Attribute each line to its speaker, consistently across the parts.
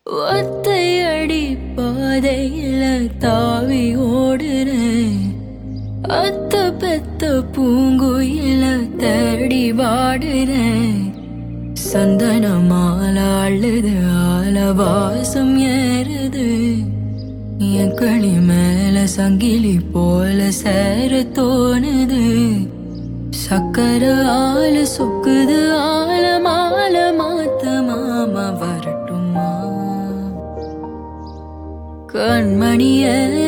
Speaker 1: ஒத்தையடி பாதையில தாவி ஓடுறேன் அத்த பெத்த பூங்குயில தேடி வாடுறேன் சந்தன மாலை அழுது ஆலவாசம் ஏறுது என் களி மேல சங்கிலி போல சேர தோணுது சக்கர ஆல சொக்குது ஆல மால மாத்த மாமா வரட்டுமா கண்மணிய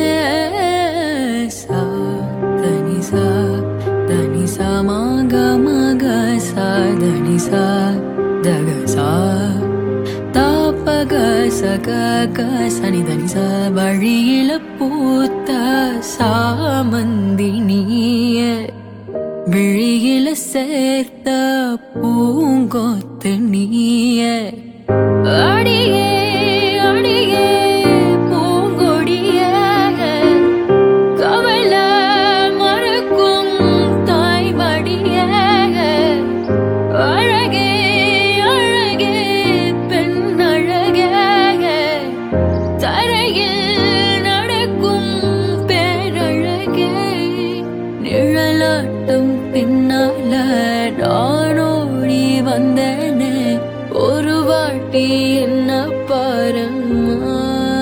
Speaker 1: சா தனி சா தனி சா மக மக சா தனி சா தக சா தாப்பக சக க சனி தனி சா வழியில பூத்த சாமந்தி நீய விழியில சேர்த்த பூங்கொத்து நீய அடியே அடியே பூங்கொடிய கவல மறக்கும் தாய்மடிய அழகே அழகே பெண் அழகே தரையில் நடக்கும் பேரழகே நிழலாட்டம் பின்னால நானோடி வந்தேனே ஒரு வாட்டி என்ன பாரம்மா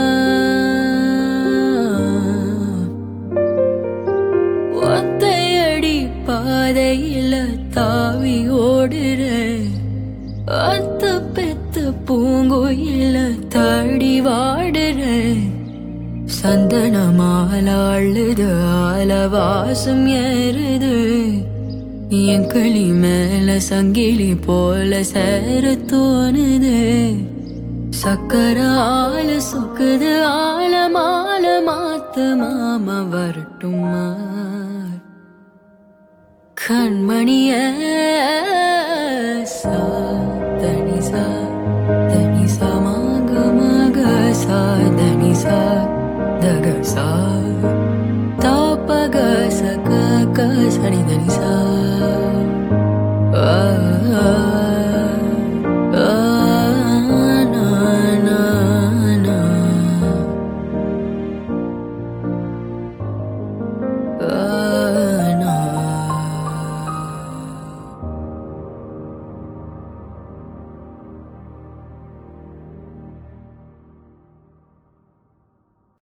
Speaker 1: ஒத்தையடி பாதையில தாவி ஓடுறேன் அத்த பெத்த பூங்குயில தாடி வாடுறேன் சந்தன மாலை அழுது ஆலவாசம் ஏறுது என் களி மேல சங்கிலி போல சேர தோணுது சக்கர ஆல சுக்குது ஆல மால மாத்து மாமா வரட்டுமா கண்மணிய சா தனி சா தனி சா மக மக சா தனி சா தக சா தாப்பக சக க சனி தனி சா